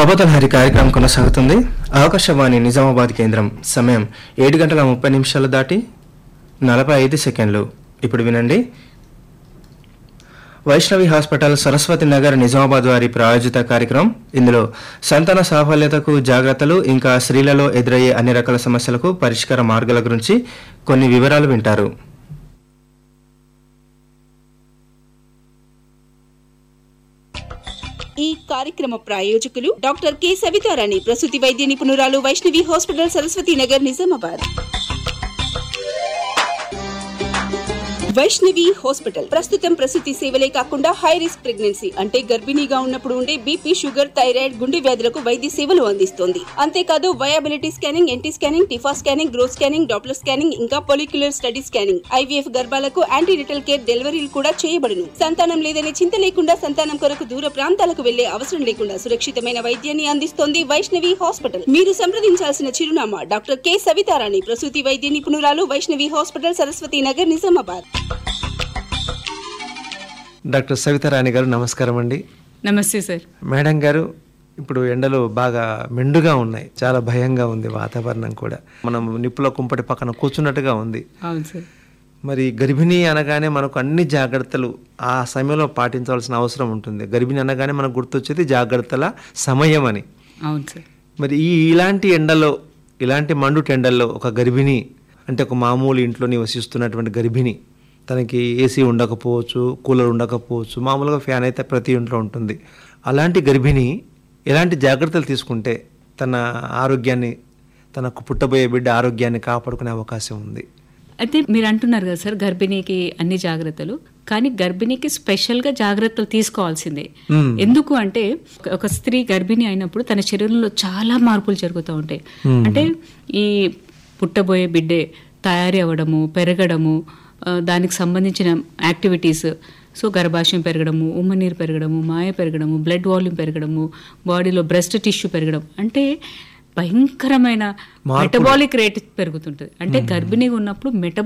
ప్రభోతల హరి కార్యక్రమం కొనసాగుతుంది ఆకాశవాణి నిజామాబాద్ కేంద్రం సమయం ఏడు గంటల ముప్పై నిమిషాలు దాటి నలభై ఐదు సెకండ్లు ఇప్పుడు వినండి వైష్ణవి హాస్పిటల్ సరస్వతి నగర్ నిజామాబాద్ వారి ప్రాయోజిత కార్యక్రమం ఇందులో సంతాన సాఫల్యతకు జాగ్రత్తలు ఇంకా స్త్రీలలో ఎదురయ్యే అన్ని రకాల సమస్యలకు పరిష్కార మార్గాల గురించి కొన్ని వివరాలు వింటారు ఈ కార్యక్రమ ప్రాయోజకులు డాక్టర్ కె సవితారాణి ప్రసూతి వైద్య నిపుణురాలు వైష్ణవి హాస్పిటల్ సరస్వతి నగర్ నిజామాబాద్ వైష్ణవి హాస్పిటల్ ప్రస్తుతం ప్రసూతి సేవలే కాకుండా హై రిస్క్ ప్రెగ్నెన్సీ అంటే గర్భిణీగా ఉన్నప్పుడు ఉండే బీపీ షుగర్ థైరాయిడ్ గుండె వ్యాధులకు వైద్య సేవలు అందిస్తోంది అంతేకాదు viability scanning NT scanning TIFFA scanning growth scanning Doppler scanning ఇంకా పొలిక్యులర్ స్టడీ స్కానింగ్ ఐవీఎఫ్ గర్భాలకు యాంటీరిటల్ కేర్ డెలివరీలు కూడా చేయబడును సంతానం లేదనే చింత లేకుండా సంతానం కొరకు దూర ప్రాంతాలకు వెళ్లే అవసరం లేకుండా సురక్షితమైన వైద్యాన్ని అందిస్తోంది వైష్ణవి హాస్పిటల్ మీరు సంప్రదించాల్సిన చిరునామా డాక్టర్ కె సవితారాణి ప్రసూతి వైద్య నిపుణురాలు వైష్ణవి హాస్పిటల్ సరస్వతి నగర్ నిజామాబాద్ డాక్టర్ సవితారాణి గారు నమస్కారం అండి నమస్తే సార్ మేడం గారు ఇప్పుడు ఎండలు బాగా మెండుగా ఉన్నాయి చాలా భయంగా ఉంది వాతావరణం కూడా మనం నిప్పుల కుంపటి పక్కన కూర్చున్నట్టుగా ఉంది అవును సార్ మరి గర్భిణీ అనగానే మనకు అన్ని జాగ్రత్తలు ఆ సమయంలో పాటించవలసిన అవసరం ఉంటుంది గర్భిణి అనగానే మనకు గుర్తొచ్చేది జాగ్రత్తల సమయం అని అవును సార్ మరి ఈ ఇలాంటి ఎండలో ఇలాంటి మండుటి ఎండల్లో ఒక గర్భిణి అంటే ఒక మామూలు ఇంట్లో నివసిస్తున్నటువంటి గర్భిణి తనకి ఏసీ ఉండకపోవచ్చు కూలర్ ఉండకపోవచ్చు మామూలుగా ఫ్యాన్ అయితే ప్రతి ఇంట్లో ఉంటుంది అలాంటి గర్భిణి ఎలాంటి జాగ్రత్తలు తీసుకుంటే తన ఆరోగ్యాన్ని తనకు పుట్టబోయే బిడ్డ ఆరోగ్యాన్ని కాపాడుకునే అవకాశం ఉంది అయితే మీరు అంటున్నారు కదా సార్ గర్భిణీకి అన్ని జాగ్రత్తలు కానీ గర్భిణీకి స్పెషల్ గా జాగ్రత్తలు తీసుకోవాల్సిందే మ్మ్. ఎందుకు అంటే ఒక- ఒక స్త్రీ గర్భిణి అయినప్పుడు తన శరీరంలో చాలా మార్పులు జరుగుతూ ఉంటాయి అంటే ఈ పుట్టబోయే బిడ్డే తయారీ అవ్వడము పెరగడము ఆ, దానికి సంబంధించిన యాక్టివిటీస్ సో గర్భాశయం పెరగడము ఉమ్మనీరు పెరగడము మాయ పెరగడము బ్లడ్ వాల్యూమ్ పెరగడము బాడీలో బ్రెస్ట్ టిష్యూ పెరగడం అంటే భయంకరమైన మెటబాలిక్ రేట్ పెరుగుతుంటుంది అంటే గర్భిణీగా ఉన్నప్పుడు మెటబాలిక్